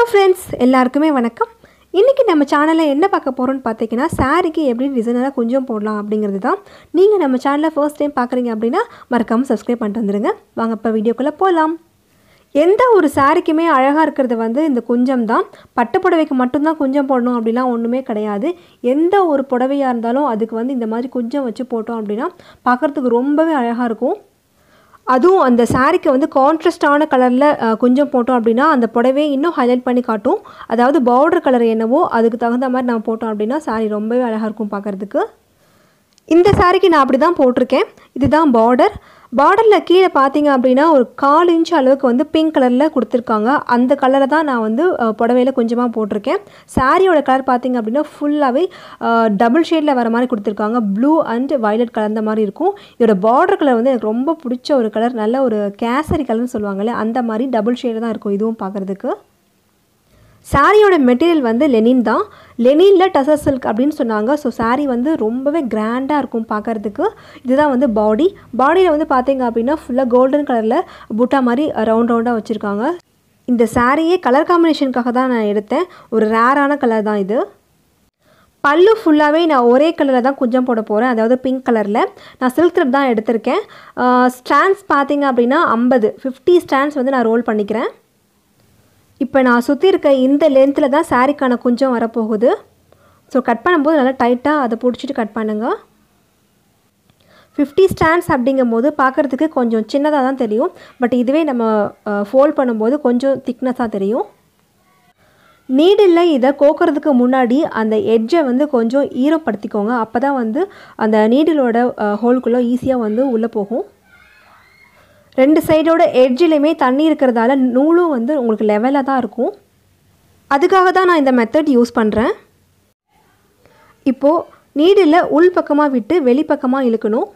friends எல்லாருக்குமே வணக்கம் இன்றைக்கி நம்ம சேனலில் என்ன பார்க்க போகிறோம்னு பார்த்தீங்கன்னா சாரிக்கு எப்படி டிசைனராக கொஞ்சம் போடலாம் அப்படிங்கிறது தான் நீங்கள் நம்ம சேனலை ஃபர்ஸ்ட் டைம் பார்க்குறீங்க அப்படின்னா மறக்காமல் சப்ஸ்கிரைப் பண்ணிட்டு வந்துடுங்க வாங்க இப்போ வீடியோக்குள்ளே போகலாம் எந்த ஒரு சாரிக்குமே அழகாக இருக்கிறது வந்து இந்த குஞ்சம் தான் பட்டு புடவைக்கு மட்டும்தான் குஞ்சம் போடணும் அப்படிலாம் ஒன்றுமே கிடையாது எந்த ஒரு புடவையாக இருந்தாலும் அதுக்கு வந்து இந்த மாதிரி குஞ்சம் வச்சு போட்டோம் அப்படின்னா பார்க்குறதுக்கு ரொம்பவே அழகாக இருக்கும் அதுவும் அந்த சாரீக்கு வந்து கான்ட்ராஸ்டான கலரில் கொஞ்சம் போட்டோம் அப்படின்னா அந்த புடவையை இன்னும் ஹைலைட் பண்ணி காட்டும் அதாவது பார்டர் கலர் என்னவோ அதுக்கு தகுந்த மாதிரி நம்ம போட்டோம் அப்படின்னா சாரீ ரொம்பவே அழகாக இருக்கும் பார்க்குறதுக்கு இந்த சாரீக்கு நான் அப்படி தான் போட்டிருக்கேன் இதுதான் பார்டர் பார்டரில் கீழே பார்த்தீங்க அப்படின்னா ஒரு கால் இன்ச் அளவுக்கு வந்து பிங்க் கலரில் கொடுத்துருக்காங்க அந்த கலரை தான் நான் வந்து புடவையில் கொஞ்சமாக போட்டிருக்கேன் சாரியோட கலர் பார்த்தீங்க அப்படின்னா ஃபுல்லாகவே டபுள் ஷேடில் வர மாதிரி கொடுத்துருக்காங்க ப்ளூ அண்ட் வயலட் கலந்த மாதிரி இருக்கும் இதோட பார்டர் கலர் வந்து எனக்கு ரொம்ப பிடிச்ச ஒரு கலர் நல்ல ஒரு கேசரி கலர்னு சொல்லுவாங்கல்ல அந்த மாதிரி டபுள் ஷேடு தான் இருக்கும் இதுவும் பார்க்குறதுக்கு சாரியோட மெட்டீரியல் வந்து லெனின் தான் லெனினில் டசர் சில்க் அப்படின்னு சொன்னாங்க ஸோ சாரீ வந்து ரொம்பவே கிராண்டாக இருக்கும் பார்க்குறதுக்கு இதுதான் வந்து பாடி பாடியில் வந்து பார்த்தீங்க அப்படின்னா ஃபுல்லாக கோல்டன் கலரில் புட்டா மாதிரி ரவுண்ட் ரவுண்டாக வச்சுருக்காங்க இந்த சாரியே கலர் காம்பினேஷனுக்காக தான் நான் எடுத்தேன் ஒரு ரேரான கலர் தான் இது பல்லு ஃபுல்லாகவே நான் ஒரே கலரில் தான் குஞ்சம் போட போகிறேன் அதாவது பிங்க் கலரில் நான் சில்க் த்ரெட் தான் எடுத்திருக்கேன் ஸ்டாண்ட்ஸ் பார்த்தீங்க அப்படின்னா ஐம்பது ஃபிஃப்டி ஸ்டாண்ட்ஸ் வந்து நான் ரோல் பண்ணிக்கிறேன் இப்போ நான் சுற்றி இருக்க இந்த லென்த்தில் தான் சாரிக்கான குஞ்சம் வரப்போகுது ஸோ கட் பண்ணும்போது நல்லா டைட்டாக அதை பிடிச்சிட்டு கட் பண்ணுங்க ஃபிஃப்டி ஸ்டாண்ட்ஸ் அப்படிங்கும் போது பார்க்குறதுக்கு கொஞ்சம் சின்னதாக தான் தெரியும் பட் இதுவே நம்ம ஃபோல்ட் பண்ணும்போது கொஞ்சம் திக்னஸாக தெரியும் நீடில் இதை கோக்கிறதுக்கு முன்னாடி அந்த எட்ஜை வந்து கொஞ்சம் ஈரப்படுத்திக்கோங்க அப்போ தான் வந்து அந்த நீடிலோட ஹோல்குள்ளே ஈஸியாக வந்து உள்ளே போகும் ரெண்டு சைடோட எட்ஜிலையுமே தண்ணி இருக்கிறதால நூலும் வந்து உங்களுக்கு லெவலாக தான் இருக்கும் அதுக்காக தான் நான் இந்த மெத்தட் யூஸ் பண்ணுறேன் இப்போது நீடில் உள் பக்கமாக விட்டு வெளிப்பக்கமாக இழுக்கணும்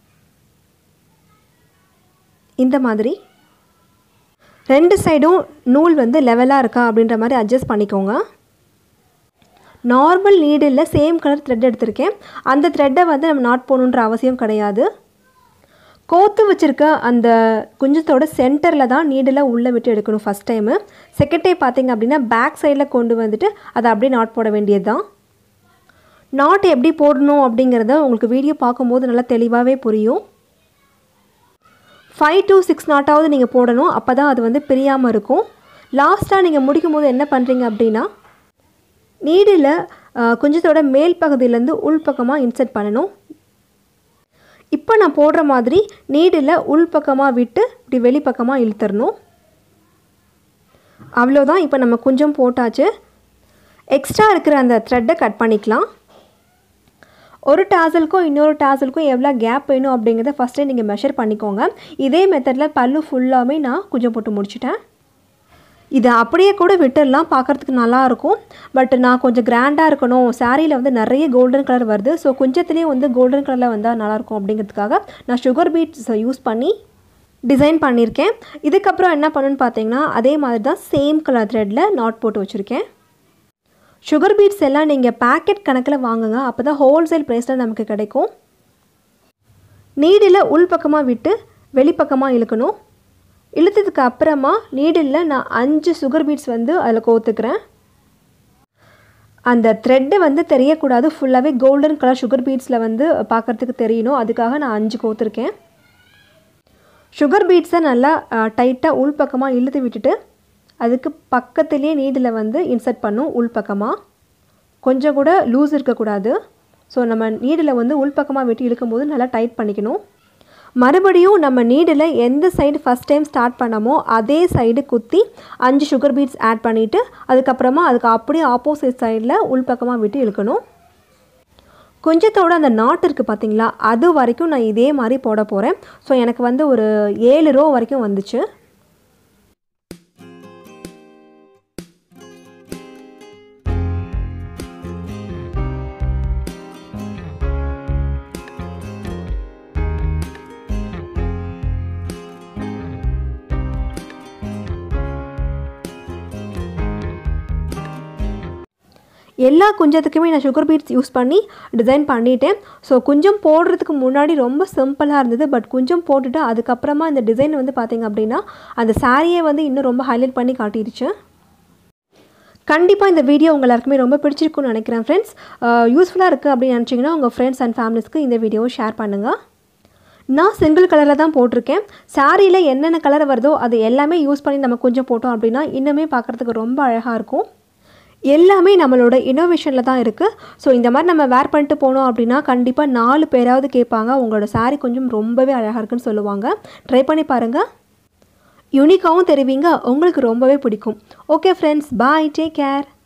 இந்த மாதிரி ரெண்டு சைடும் நூல் வந்து லெவலாக இருக்கா அப்படின்ற மாதிரி அட்ஜஸ்ட் பண்ணிக்கோங்க normal needle same colour thread எடுத்திருக்கேன் அந்த த்ரெட்டை வந்து நம்ம நாட் போகணுன்ற அவசியம் கிடையாது கோத்து வச்சுருக்க அந்த குஞ்சத்தோட சென்டரில் தான் நீடில் உள்ளே விட்டு எடுக்கணும் ஃபஸ்ட் டைமு செகண்ட் டைம் பார்த்தீங்க அப்படின்னா பேக் சைடில் கொண்டு வந்துட்டு அதை அப்படியே நாட் போட வேண்டியது தான் நாட் எப்படி போடணும் அப்படிங்கிறத உங்களுக்கு வீடியோ பார்க்கும்போது நல்லா தெளிவாகவே புரியும் ஃபைவ் டு சிக்ஸ் நாட்டாவது நீங்கள் போடணும் அப்போ தான் அது வந்து பிரியாமல் இருக்கும் லாஸ்ட்டாக நீங்கள் முடிக்கும் போது என்ன பண்ணுறீங்க அப்படின்னா நீடில் குஞ்சத்தோட மேல் பகுதியிலேருந்து உள் பக்கமாக இன்சர்ட் பண்ணணும் இப்போ நான் போடுற மாதிரி நீடில் உள் பக்கமாக விட்டு இப்படி வெளிப்பக்கமாக இழுத்துடணும் அவ்வளோதான் இப்போ நம்ம கொஞ்சம் போட்டாச்சு எக்ஸ்ட்ரா இருக்கிற அந்த த்ரெட்டை கட் பண்ணிக்கலாம் ஒரு டாசலுக்கும் இன்னொரு டாசலுக்கும் எவ்வளோ கேப் வேணும் அப்படிங்கிறத ஃபஸ்ட்டே நீங்கள் மெஷர் பண்ணிக்கோங்க இதே மெத்தடில் பல்லு ஃபுல்லாமே நான் கொஞ்சம் போட்டு முடிச்சிட்டேன் இதை அப்படியே கூட விட்டுடலாம் பார்க்குறதுக்கு நல்லாயிருக்கும் பட் நான் கொஞ்சம் கிராண்டாக இருக்கணும் சாரியில் வந்து நிறைய கோல்டன் கலர் வருது ஸோ கொஞ்சத்துலேயும் வந்து கோல்டன் கலரில் வந்தால் நல்லாயிருக்கும் அப்படிங்கிறதுக்காக நான் சுகர் பீட்ஸ் யூஸ் பண்ணி டிசைன் பண்ணியிருக்கேன் இதுக்கப்புறம் என்ன பண்ணுன்னு பார்த்தீங்கன்னா அதே மாதிரி தான் சேம் கலர் த்ரெட்டில் நாட் போட்டு வச்சுருக்கேன் சுகர் பீட்ஸ் எல்லாம் நீங்கள் பேக்கெட் கணக்கில் வாங்குங்க அப்போ தான் ஹோல்சேல் ப்ரைஸில் நமக்கு கிடைக்கும் நீடில் உள் பக்கமாக விட்டு வெளிப்பக்கமாக இழுக்கணும் இழுத்ததுக்கு அப்புறமா நீடில் நான் அஞ்சு சுகர் பீட்ஸ் வந்து அதில் கோத்துக்கிறேன் அந்த த்ரெட்டு வந்து தெரியக்கூடாது ஃபுல்லாகவே கோல்டன் கலர் சுகர் பீட்ஸில் வந்து பார்க்குறதுக்கு தெரியணும் அதுக்காக நான் அஞ்சு கோத்துருக்கேன் சுகர் பீட்ஸை நல்லா டைட்டாக உள் பக்கமாக இழுத்து விட்டுட்டு அதுக்கு பக்கத்துலேயே நீடில் வந்து இன்சர்ட் பண்ணும் உள் பக்கமாக கொஞ்சம் கூட லூஸ் இருக்கக்கூடாது ஸோ நம்ம நீடில் வந்து உள் பக்கமாக விட்டு இழுக்கும்போது நல்லா டைட் பண்ணிக்கணும் மறுபடியும் நம்ம நீடில் எந்த சைடு ஃபஸ்ட் டைம் ஸ்டார்ட் பண்ணமோ அதே சைடு குத்தி அஞ்சு சுகர் பீட்ஸ் ஆட் பண்ணிவிட்டு அதுக்கப்புறமா அதுக்கு அப்படியே ஆப்போசிட் சைடில் உள்பக்கமாக விட்டு இழுக்கணும் கொஞ்சத்தோட அந்த நாட் இருக்குது பார்த்தீங்களா அது வரைக்கும் நான் இதே மாதிரி போட போகிறேன் ஸோ எனக்கு வந்து ஒரு ஏழு ரோ வரைக்கும் வந்துச்சு எல்லா குஞ்சத்துக்குமே நான் சுகர் பீட்ஸ் யூஸ் பண்ணி டிசைன் பண்ணிட்டேன் ஸோ குஞ்சம் போடுறதுக்கு முன்னாடி ரொம்ப சிம்பிளாக இருந்தது பட் குஞ்சம் போட்டுட்டு அதுக்கப்புறமா இந்த டிசைன் வந்து பார்த்திங்க அப்படின்னா அந்த சாரியை வந்து இன்னும் ரொம்ப ஹைலைட் பண்ணி காட்டிடுச்சு கண்டிப்பாக இந்த வீடியோ உங்க எல்லாருக்குமே ரொம்ப பிடிச்சிருக்குன்னு நினைக்கிறேன் ஃப்ரெண்ட்ஸ் யூஸ்ஃபுல்லாக இருக்குது அப்படின்னு நினச்சிங்கன்னா உங்கள் ஃப்ரெண்ட்ஸ் அண்ட் ஃபேமிலிஸ்க்கு இந்த வீடியோவை ஷேர் பண்ணுங்கள் நான் சிங்கிள் கலரில் தான் போட்டிருக்கேன் சாரியில் என்னென்ன கலர் வருதோ அது எல்லாமே யூஸ் பண்ணி நம்ம கொஞ்சம் போட்டோம் அப்படின்னா இன்னுமே பார்க்குறதுக்கு ரொம்ப அழகாக இருக்கும் எல்லாமே நம்மளோட இனோவேஷனில் தான் இருக்குது ஸோ இந்த மாதிரி நம்ம வேர் பண்ணிட்டு போனோம் அப்படின்னா கண்டிப்பாக நாலு பேராவது கேட்பாங்க உங்களோட saree கொஞ்சம் ரொம்பவே அழகாக இருக்குன்னு சொல்லுவாங்க ட்ரை பண்ணி பாருங்கள் யூனிக்காகவும் தெரிவிங்க உங்களுக்கு ரொம்பவே பிடிக்கும் okay friends bye take care